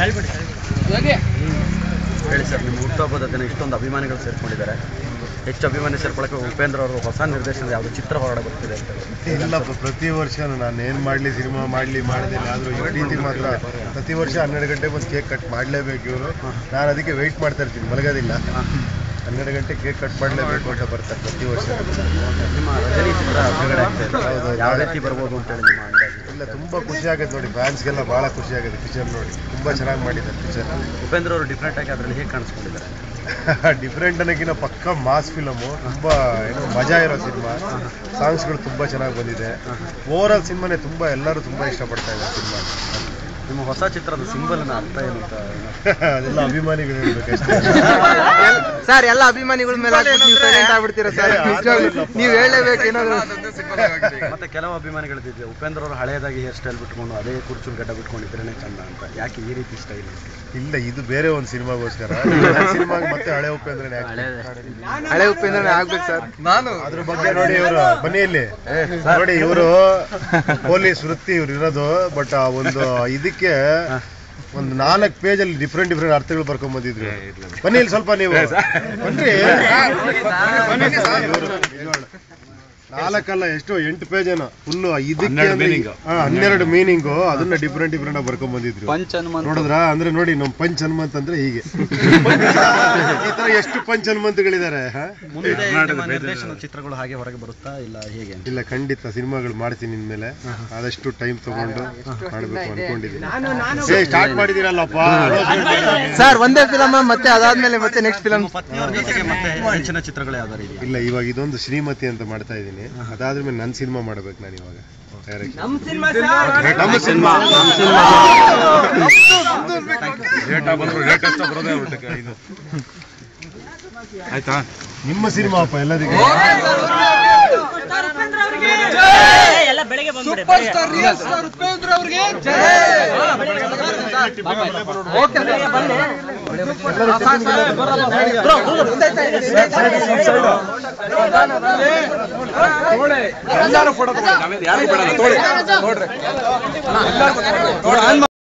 ಹೇಳಿ ಸರ್ ನಿಮ್ಮ ಹುಟ್ಟುಹಬ್ಬದ ದಿನ ಇಷ್ಟೊಂದು ಅಭಿಮಾನಿಗಳು ಸೇರ್ಕೊಂಡಿದ್ದಾರೆ ಹೆಚ್ಚು ಅಭಿಮಾನಿ ಸೇರ್ಕೊಳ್ಳೋಕೆ ಉಪೇಂದ್ರ ಅವರು ಹೊಸ ನಿರ್ದೇಶನದ ಯಾವುದೋ ಚಿತ್ರ ಹೊರಗಡೆ ಬರ್ತಿದೆ ಅಂತ ಹೇಳಿ ಇಲ್ಲ ಪ್ರ- ಪ್ರತಿ ವರ್ಷ ನಾನು ಏನು ಮಾಡಲಿ ಸಿನಿಮಾ ಮಾಡಲಿ ಮಾಡದಿಲ್ಲ ಆದರೂ ಈ ರೀತಿ ಮಾತ್ರ ಪ್ರತಿ ವರ್ಷ ಹನ್ನೆರಡು ಗಂಟೆಗೆ ಒಂದು ಕೇಕ್ ಕಟ್ ಮಾಡಲೇಬೇಕು ಇವರು ನಾನು ಅದಕ್ಕೆ ವೆಯ್ಟ್ ಮಾಡ್ತಾ ಇರ್ತೀನಿ ಮಲಗೋದಿಲ್ಲ ಹನ್ನೆರಡು ಗಂಟೆ ಕೇಕ್ ಕಟ್ ಮಾಡಲೇಬೇಕು ಅಂತ ಬರ್ತಾರೆ ಪ್ರತಿ ವರ್ಷ ನಿಮ್ಮ ರಜನಿ ಚಿತ್ರ ಬಿಡುಗಡೆ ಆಗ್ತಾ ಇದೆ ಹೌದು. ಯಾವ ರೀತಿ ಬರ್ಬೋದು ಅಂತೇಳಿ ನಿಮ್ಮ ಅಂದಾಜು ಇಲ್ಲ ತುಂಬ ಖುಷಿ ಆಗುತ್ತೆ ನೋಡಿ ಫ್ಯಾನ್ಸ್ಗೆಲ್ಲ ಭಾಳ ಖುಷಿ ಆಗುತ್ತೆ ಪಿಕ್ಚರ್ ನೋಡಿ ತುಂಬ ಚೆನ್ನಾಗಿ ಮಾಡಿದ್ದಾರೆ ಪಿಕ್ಚರ್ ಉಪೇಂದ್ರ ಅವರು ಡಿಫ್ರೆಂಟ್ ಆಗಿ ಅದರಲ್ಲಿ ಹೇಗೆ ಕಾಣಿಸ್ಕೊಂಡಿದ್ದಾರೆ ಡಿಫ್ರೆಂಟ್ ಅನ್ನೋಕ್ಕಿಂತ ಪಕ್ಕ ಮಾಸ್ ಫಿಲಮು ತುಂಬ ಏನು ಮಜಾ ಇರೋ ಸಿನಿಮಾ ಸಾಂಗ್ಸ್ಗಳು ತುಂಬ ಚೆನ್ನಾಗಿ ಬಂದಿದೆ ಓವರ್ ಆಲ್ ಸಿನಿಮಾನೇ ತುಂಬ ಎಲ್ಲರೂ ತುಂಬ ಇಷ್ಟಪಡ್ತಾ ಇದ್ದಾರೆ ಸಿನಿಮಾ ನಿಮ್ಮ ಹೊಸ ಚಿತ್ರದ ಸಿಂಬಲ್ನ ಅರ್ಥ ಏನು ಅಂತ ಅದೆಲ್ಲ ಅಭಿಮಾನಿಗಳು ಹೇಳ್ಬೇಕಷ್ಟೇ ಸರ್ ಎಲ್ಲ ಅಭಿಮಾನಿಗಳ ಮೇಲೆ ಹಾಕ್ಬಿಟ್ಟು ನೀವು ಸೈಲೆಂಟ್ ಆಗ್ಬಿಡ್ತೀರಾ ಸರ್ ಏ, ಆ ಥರ ನಿಜವಾಗ್ಲೂ ಇಲ್ಲಪ್ಪ. ನೀವು ಹೇಳಲೇಬೇಕು ಏನಾದ್ರು ಮತ್ತೆ ಕೆಲವು ಅಭಿಮಾನಿಗಳಿದ್ದೆ ಉಪೇಂದ್ರ ಅವರು ಹಳೆಯದಾಗಿ ಹೇರ್ ಸ್ಟೈಲ್ ಬಿಟ್ಕೊಂಡು ಅದೇ ಕುರ್ಚುಲ್ ಗಡ್ಡ ಬಿಟ್ಕೊಂಡಿದ್ರೇನೆ ಚಂದ ಅಂತ ಯಾಕೆ ಈ ರೀತಿ ಸ್ಟೈಲ್ ಇಲ್ಲ ಇದು ಬೇರೆ ಒಂದು ಸಿನಿಮಾಗೋಸ್ಕರ ಸಿನಿಮಾಗೆ ಮತ್ತೆ ಹಳೆ ಉಪೇಂದ್ರನೇ ಹಾಕ್ತಾರೆ. ಹಳೆ ಉಪೇಂದ್ರನೇ ಆಗ್ಬೇಕು ಸರ್ ನಾನು ಅದ್ರ ಬಗ್ಗೆ ನೋಡಿ ಇವರು ಬನ್ನಿ ಇಲ್ಲಿ ನೋಡಿ ಇವರು ಪೊಲೀಸ್ ವೃತ್ತಿ ಇವ್ರು ಇರೋದು ಬಟ್ ಆ ಒಂದು ಇದಕ್ಕೆ ಒಂದು ನಾಲ್ಕು ಪೇಜ್ ಅಲ್ಲಿ ಡಿಫ್ರೆಂಟ್ ಡಿಫ್ರೆಂಟ್ ಅರ್ಥಗಳು ಬರ್ಕೊಂಡ್ ಬಂದಿದ್ರು ಬನ್ನಿ ಇಲ್ಲಿ ಸ್ವಲ್ಪ ನೀವು ಬನ್ರಿ ಇವ್ರು ನಿಜವಾಗ್ಲು. ನಾಲ್ಕಲ್ಲ ಎಷ್ಟು ಎಂಟು ಪೇಜ್ ಏನೋ ಫುಲ್ ಇದಕ್ಕೆ ಅಂದ್ರೆ- ಹಾ, ಹನ್ನೆರಡು ಮೀನಿಂಗು ಅದನ್ನ ಡಿಫ್ರೆಂಟ್ ಡಿಫ್ರೆಂಟ್ ಆಗಿ ಬರ್ಕೊಂಡ್ ಬಂದಿದ್ರು ನೋಡಿದ್ರ ಅಂದ್ರೆ ನೋಡಿ ನಮ್ ಪಂಚ್ ಹನುಮಂತ್ ಅಂದ್ರೆ ಹೀಗೆ ಈ ತರ ಎಷ್ಟು ಪಂಚ್ ಹನುಮಂತಗಳಿದ್ದಾರೆ ಹಾ ಮುಂದೆ ನಿಮ್ಮ ನಿರ್ದೇಶನದ ಚಿತ್ರಗಳು ಹಾಗೆ ಹೊರಗೆ ಬರುತ್ತಾ ಇಲ್ಲ ಹೇಗೆ ಅಂತ ಇಲ್ಲ ಖಂಡಿತ ಸಿನಿಮಾಗಳು ಮಾಡ್ತೀನಿ ಇನ್ಮೇಲೆ ಆದಷ್ಟು ಟೈಮ್ ತಗೊಂಡು ಮಾಡ್ಬೇಕು ಅನ್ಕೊಂಡಿದ್ದೀನಿ ಏ ಸ್ಟಾರ್ಟ್ ಮಾಡಿದಿರಲ್ಲಪ್ಪ ಸರ್ ಒಂದೇ ಫಿಲಮ್ ಮತ್ತೆ ಅದಾದ್ಮೇಲೆ ಮತ್ತೆ ನೆಕ್ಸ್ಟ್ ಫಿಲಮ್ ನಿಮ್ಮ ಪತ್ನಿಯವ್ರ ಜೊತೆಗೆ ಮತ್ತೆ ಹೆಚ್ಚಿನ ಚಿತ್ರಗಳು ಯಾವ್ದಾರು ಇದೆಯಾ ಇಲ್ಲ ಇವಾಗ ಇದೊಂದು ಶ್ರೀಮತಿ ಅಂತ ಮಾಡ್ತಾ ಇದ್ದೀನಿ ಅದಾದ್ಮೇಲೆ ನನ್ನ ಸಿನಿಮಾ ಮಾಡ್ಬೇಕು ನಾನು ಇವಾಗ Direction. ನಮ್ಮ ಸಿನಿಮಾ ಆಯ್ತಾ ನಿಮ್ಮ ಸಿನಿಮಾ ಅಪ್ಪ ಎಲ್ಲರಿಗೂ ಎಲ್ಲ ಬೆಳಗ್ಗೆ ಬಂದ್ಬಿಡಿ ಎಲ್ಲರೂ ಫೋಟೋ ತಗೊಳ್ಳಿ ನಾವೇನು ಯಾರು ಬೇಡ ತಗೊಳ್ಳಿ ನೋಡ್ರಿ